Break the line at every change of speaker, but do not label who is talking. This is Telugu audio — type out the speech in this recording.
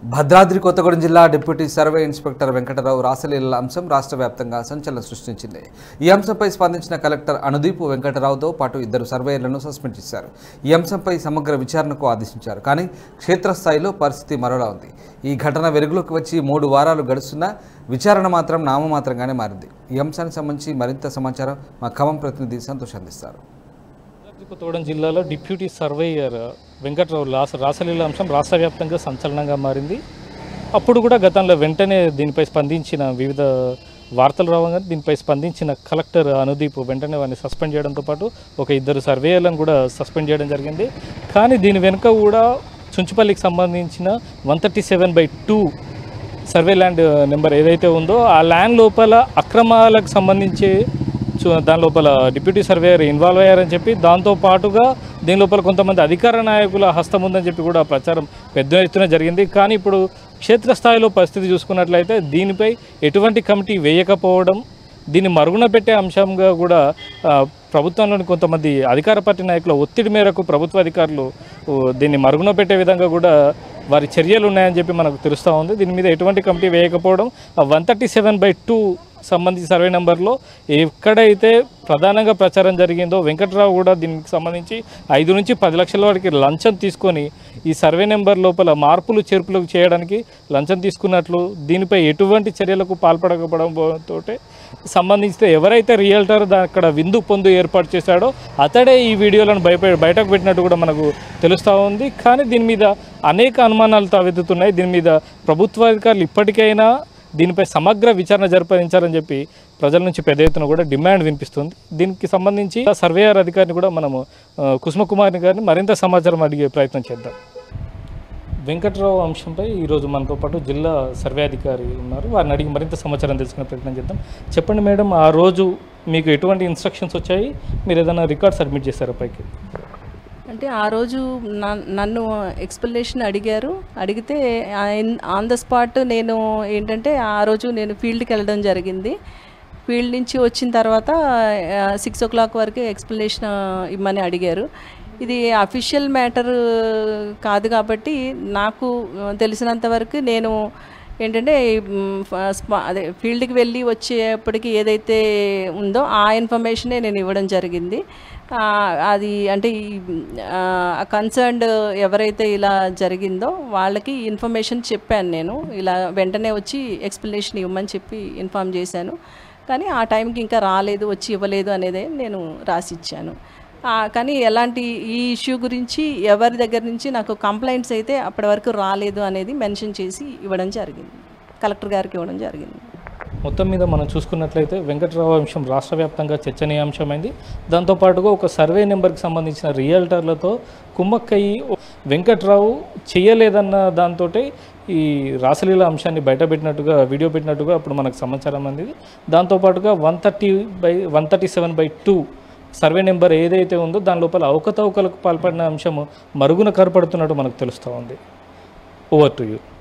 భద్రాద్రి కొత్తగూడెం జిల్లా డిప్యూటీ సర్వే ఇన్స్పెక్టర్ వెంకటరావు రాసలీల అంశం రాష్ట్ర వ్యాప్తంగా సంచలనం సృష్టించింది ఈ అంశంపై స్పందించిన కలెక్టర్ అనుదీప్ వెంకటరావుతో పాటు ఇద్దరు సర్వేయర్లను సస్పెండ్ చేశారు ఈ అంశంపై సమగ్ర విచారణకు ఆదేశించారు కానీ క్షేత్రస్థాయిలో పరిస్థితి మరోలా ఉంది ఈ ఘటన వెలుగులోకి వచ్చి మూడు వారాలు గడుస్తున్నా విచారణ మాత్రం నామమాత్రంగానే మారింది ఈ అంశానికి సంబంధించి మరింత సమాచారం మా ఖమ్మం ప్రతినిధి సంతోష్ అందిస్తారు
భద్రాద్రి కొత్తగూడెం జిల్లాలో డిప్యూటీ సర్వేయర్ వెంకట్రావు రాస రాసలీల అంశం రాష్ట్ర వ్యాప్తంగా సంచలనంగా మారింది అప్పుడు కూడా గతంలో వెంటనే దీనిపై స్పందించిన వివిధ వార్తలు రావగా దీనిపై స్పందించిన కలెక్టర్ అనుదీప్ వెంటనే వారిని సస్పెండ్ చేయడంతో పాటు ఒక ఇద్దరు సర్వేయర్లను కూడా సస్పెండ్ చేయడం జరిగింది కానీ దీని వెనుక కూడా చుంచుపల్లికి సంబంధించిన one thirty seven by two survey land number ఏదైతే ఉందో ఆ ల్యాండ్ లోపల అక్రమాలకు సంబంధించి చు- దాని లోపల డిప్యూటీ సర్వేయర్ ఇన్వాల్వ్ అయ్యారని చెప్పి దాంతో పాటుగా దీని లోపల కొంతమంది అధికార నాయకుల హస్తం ఉందని చెప్పి కూడా ప్రచారం పెద్ద ఎత్తున జరిగింది కానీ ఇప్పుడు క్షేత్రస్థాయిలో పరిస్థితి చూసుకున్నట్లయితే దీనిపై ఎటువంటి కమిటీ వేయకపోవడం దీన్ని మరుగున పెట్టే అంశంగా కూడా ఆ, ప్రభుత్వంలోని కొంతమంది అధికార పార్టీ నాయకుల ఒత్తిడి మేరకు ప్రభుత్వ అధికారులు ఊ, దీన్ని మరుగున పెట్టే విధంగా కూడా వారి చర్యలు ఉన్నాయని చెప్పి మనకు తెలుస్తూ ఉంది దీని మీద ఎటువంటి కమిటీ వేయకపోవడం one thirty seven by two సంబంధించి సర్వే నెంబర్లో ఎక్కడైతే ప్రధానంగా ప్రచారం జరిగిందో వెంకట్రావు కూడా దీనికి సంబంధించి ఐదు నుంచి పది లక్షల వరకు లంచం తీసుకొని ఈ సర్వే నెంబర్ లోపల మార్పులు చేర్పులు చేయడానికి లంచం తీసుకున్నట్లు దీనిపై ఎటువంటి చర్యలకు పాల్పడకపోవడం తోటే సంబంధించి ఎవరైతే రియల్టర్ దా- అక్కడ విందు పొందు ఏర్పాటు చేశాడో అతడే ఈ వీడియోలను బయట బయటకు పెట్టినట్టు కూడా మనకు తెలుస్తూ ఉంది కానీ దీని మీద అనేక అనుమానాలు తావెత్తుతున్నాయి దీని మీద ప్రభుత్వాధికారులు ఇప్పటికైనా దీనిపై సమగ్ర విచారణ జరిపించారని చెప్పి ప్రజల నుంచి పెద్ద ఎత్తున కూడా డిమాండ్ వినిపిస్తుంది దీనికి సంబంధించి సర్వేయర్ అధికారిని కూడా మనము ఆ, కుసుమకుమారిని గారిని మరింత సమాచారం అడిగే ప్రయత్నం చేద్దాం వెంకట్రావు అంశంపై ఈరోజు మనతో పాటు జిల్లా సర్వే అధికారి ఉన్నారు వారిని అడిగి మరింత సమాచారం తెలుసుకునే ప్రయత్నం చేద్దాం చెప్పండి మేడం ఆ రోజు మీకు ఎటువంటి ఇన్స్ట్రక్షన్స్ వచ్చాయి మీరు ఏదైనా రికార్డ్ సబ్మిట్ చేశారా పైకి
అంటే ఆ రోజు నా- నన్ను ఎక్స్ప్లెనేషన్ అడిగారు అడిగితే ఆన్ ద స్పాట్ నేను ఏంటంటే ఆ రోజు నేను ఫీల్డ్కి వెళ్ళడం జరిగింది ఫీల్డ్ నుంచి వచ్చిన తర్వాత సిక్స్ ఓ క్లాక్ వరకు ఎక్స్ప్లెనేషన్ ఇమ్మని అడిగారు ఇది అఫీషియల్ మ్యాటర్ కాదు కాబట్టి నాకు తెలిసినంత వరకు నేను ఏంటంటే మ్, ఫ- స్పా- అదే ఫీల్డ్కి వెళ్ళి వచ్చేప్పటికి ఏదైతే ఉందో ఆ ఇన్ఫర్మేషనే నేను ఇవ్వడం జరిగింది ఆ, అది అంటే ఈ కన్సర్న్డ్ ఎవరైతే ఇలా జరిగిందో వాళ్ళకి ఇన్ఫర్మేషన్ చెప్పాను నేను ఇలా వెంటనే వచ్చి ఎక్స్ప్లెనేషన్ ఇవ్వమని చెప్పి ఇన్ఫామ్ చేశాను కానీ ఆ టైంకి ఇంకా రాలేదు వచ్చి ఇవ్వలేదు అనేదే నేను రాసిచ్చాను ఆ, కానీ ఎలాంటి ఈ ఇష్యూ గురించి ఎవరి దగ్గర నుంచి నాకు కంప్లైంట్స్ అయితే అప్పటి వరకు రాలేదు అనేది మెన్షన్ చేసి ఇవ్వడం జరిగింది కలెక్టర్ గారికి ఇవ్వడం జరిగింది
మొత్తం మీద మనం చూసుకున్నట్లయితే వెంకట్రావు అంశం రాష్ట్ర వ్యాప్తంగా చర్చనీయాంశమైంది దాంతోపాటుగా ఒక సర్వే నెంబర్కి సంబంధించిన రియల్టర్లతో కుమ్మక్కయ్యి వెంకట్రావు చేయలేదన్న దాంతో ఈ రాసలీల అంశాన్ని బయటపెట్టినట్టుగా వీడియో పెట్టినట్టుగా అప్పుడు మనకు సమాచారం అందింది దాంతోపాటుగా one thirty by one thirty seven by two survey number ఏదైతే ఉందో దాని లోపల అవకతవకలకు పాల్పడిన అంశము మరుగున కనపడుతున్నట్టు మనకు తెలుస్తూ ఉంది ఓవర్ టు యూ